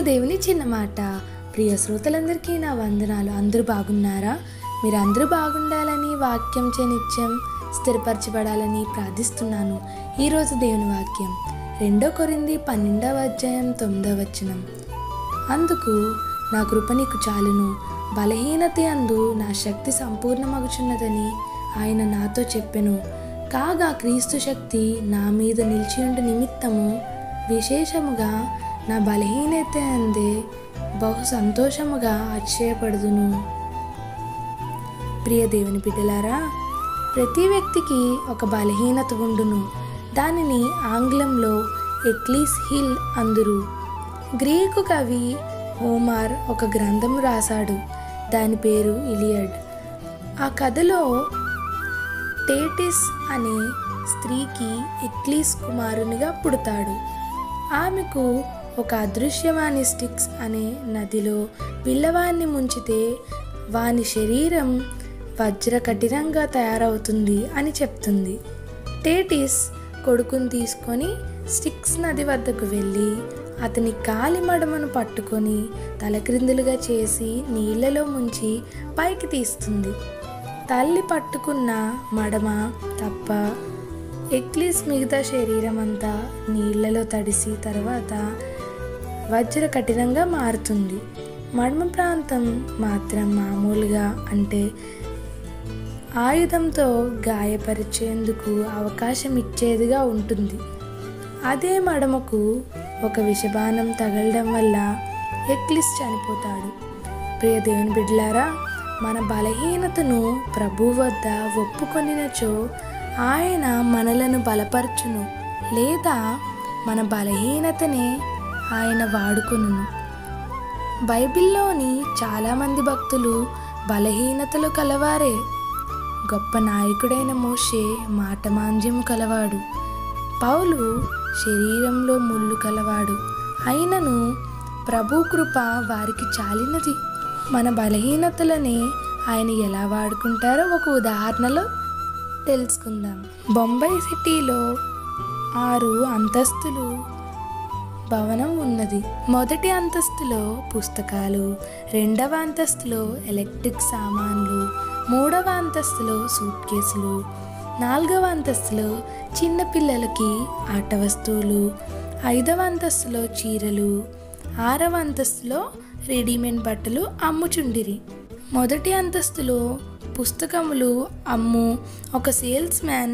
దేవుని చిన్న మాట ప్రియ శ్రోతలందరికీ నా వందనాలు అందరూ బాగున్నారా మీరు అందరూ బాగుండాలని వాక్యం నిత్యం స్థిరపరచబడాలని ప్రార్థిస్తున్నాను ఈరోజు దేవుని వాక్యం రెండో కొరింది పన్నెండవ అధ్యాయం తొమ్మిదవ వచనం అందుకు నా కృప నీకు చాలును బలహీనత అందు నా శక్తి సంపూర్ణమగుచున్నదని ఆయన నాతో చెప్పెను కాగా క్రీస్తు శక్తి నా మీద నిలిచియుండు నిమిత్తము విశేషముగా నా బలహీనత అందే బహు సంతోషముగా అతిశయపడుదును ప్రియ దేవుని బిడ్డలారా ప్రతి వ్యక్తికి ఒక బలహీనత ఉండును దానిని ఆంగ్లంలో ఎక్లీస్ హిల్ అందురు గ్రీకు కవి హోమార్ ఒక గ్రంథం రాశాడు దాని పేరు ఇలియడ్ ఆ కథలో టేటిస్ అనే స్త్రీకి ఎక్లీస్ కుమారునిగా పుడతాడు ఆమెకు ఒక అదృశ్యవాణి స్టిక్స్ అనే నదిలో పిల్లవాన్ని ముంచితే వాని శరీరం వజ్ర కఠినంగా తయారవుతుంది అని చెప్తుంది టేటిస్ కొడుకుని తీసుకొని స్టిక్స్ నది వద్దకు వెళ్ళి అతని కాలి మడమను పట్టుకొని తలక్రిందులుగా చేసి నీళ్ళలో ముంచి పైకి తీస్తుంది తల్లి పట్టుకున్న మడమ తప్ప ఎక్లీస్ మిగతా శరీరం అంతా నీళ్ళలో తడిసి తర్వాత వజ్ర కఠినంగా మారుతుంది మడమ ప్రాంతం మాత్రం మామూలుగా అంటే ఆయుధంతో గాయపరిచేందుకు అవకాశం ఇచ్చేదిగా ఉంటుంది అదే మడమకు ఒక విషబాణం తగలడం వల్ల ఎక్లిస్ చనిపోతాడు ప్రియ దేవుని బిడ్డలారా మన బలహీనతను ప్రభు వద్ద ఒప్పుకొనినచో ఆయన మనలను బలపరచును లేదా మన బలహీనతనే ఆయన వాడుకొనును బైబిల్లోని చాలామంది భక్తులు బలహీనతలు కలవారే గొప్ప నాయకుడైన మోషే మాటమాంద్యము కలవాడు పౌలు శరీరంలో ముళ్ళు కలవాడు అయినను ప్రభు కృప వారికి చాలినది మన బలహీనతలని ఆయన ఎలా వాడుకుంటారో ఒక ఉదాహరణలో తెలుసుకుందాం బొంబాయి సిటీలో ఆరు అంతస్తులు భవనం ఉన్నది మొదటి అంతస్తులో పుస్తకాలు రెండవ అంతస్తులో ఎలక్ట్రిక్ సామాన్లు మూడవ అంతస్తులో సూట్ కేసులు నాలుగవ అంతస్తులో చిన్న పిల్లలకి ఆట వస్తువులు ఐదవ అంతస్తులో చీరలు ఆరవ అంతస్తులో రెడీమేడ్ బట్టలు అమ్ముచుండిరి మొదటి అంతస్తులో పుస్తకములు అమ్ము ఒక సేల్స్ మ్యాన్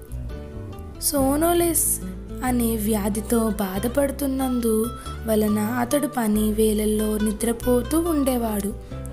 సోనోలెస్ అనే వ్యాధితో బాధపడుతున్నందు వలన అతడు పని వేళల్లో నిద్రపోతూ ఉండేవాడు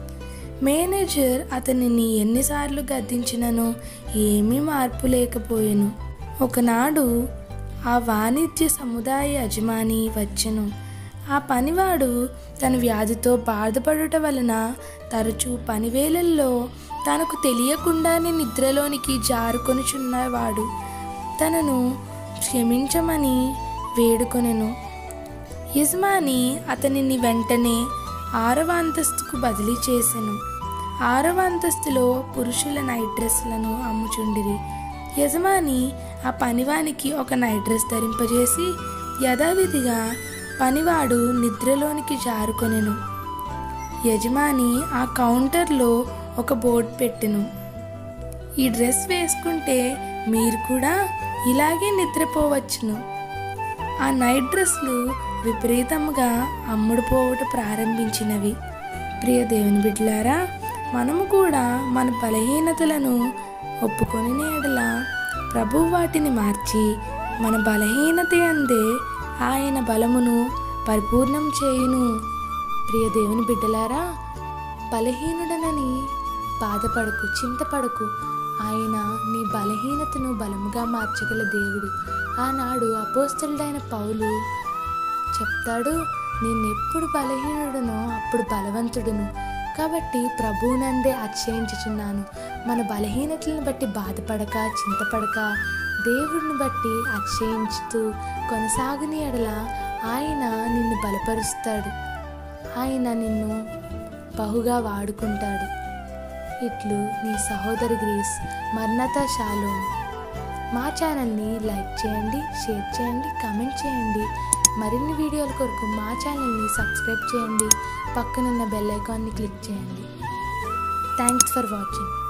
మేనేజర్ అతనిని ఎన్నిసార్లు గద్దించినను ఏమీ మార్పు లేకపోయెను ఒకనాడు ఆ వాణిజ్య సముదాయ యజమాని వచ్చెను ఆ పనివాడు తన వ్యాధితో బాధపడుట వలన తరచూ పనివేళల్లో తనకు తెలియకుండానే నిద్రలోనికి జారుకొనుచున్నవాడు తనను క్షమించమని వేడుకొనెను యజమాని అతనిని వెంటనే ఆరవ అంతస్తుకు బదిలీ చేసెను ఆరవ అంతస్తులో పురుషుల నైట్ డ్రెస్లను అమ్ముచుండిరి యజమాని ఆ పనివానికి ఒక నైట్ డ్రెస్ ధరింపజేసి యథావిధిగా పనివాడు నిద్రలోనికి జారుకొనెను యజమాని ఆ కౌంటర్లో ఒక బోర్డు పెట్టెను ఈ డ్రెస్ వేసుకుంటే మీరు కూడా ఇలాగే నిద్రపోవచ్చును ఆ నైట్ డ్రెస్లు విపరీతంగా అమ్ముడుపోవట ప్రారంభించినవి ప్రియ దేవుని బిడ్డలారా మనము కూడా మన బలహీనతలను ఒప్పుకొని ఎడల ప్రభు వాటిని మార్చి మన బలహీనత అందే ఆయన బలమును పరిపూర్ణం చేయును ప్రియ దేవుని బిడ్డలారా బలహీనుడనని బాధపడకు చింతపడకు ఆయన నీ బలహీనతను బలముగా మార్చగల దేవుడు ఆనాడు అపోస్తలుడైన పౌలు చెప్తాడు నేను ఎప్పుడు బలహీనుడునో అప్పుడు బలవంతుడును కాబట్టి ప్రభువునందే అతిశయించుచున్నాను మన బలహీనతలను బట్టి బాధపడక చింతపడక దేవుడిని బట్టి అతిశయించుతూ కొనసాగుని ఎడల ఆయన నిన్ను బలపరుస్తాడు ఆయన నిన్ను బహుగా వాడుకుంటాడు ఇట్లు నీ సహోదరి గ్రీస్ మర్నత షాలోన్ మా ఛానల్ని లైక్ చేయండి షేర్ చేయండి కామెంట్ చేయండి మరిన్ని వీడియోల కొరకు మా ఛానల్ని సబ్స్క్రైబ్ చేయండి పక్కనున్న బెల్ ఐకాన్ని క్లిక్ చేయండి థ్యాంక్స్ ఫర్ వాచింగ్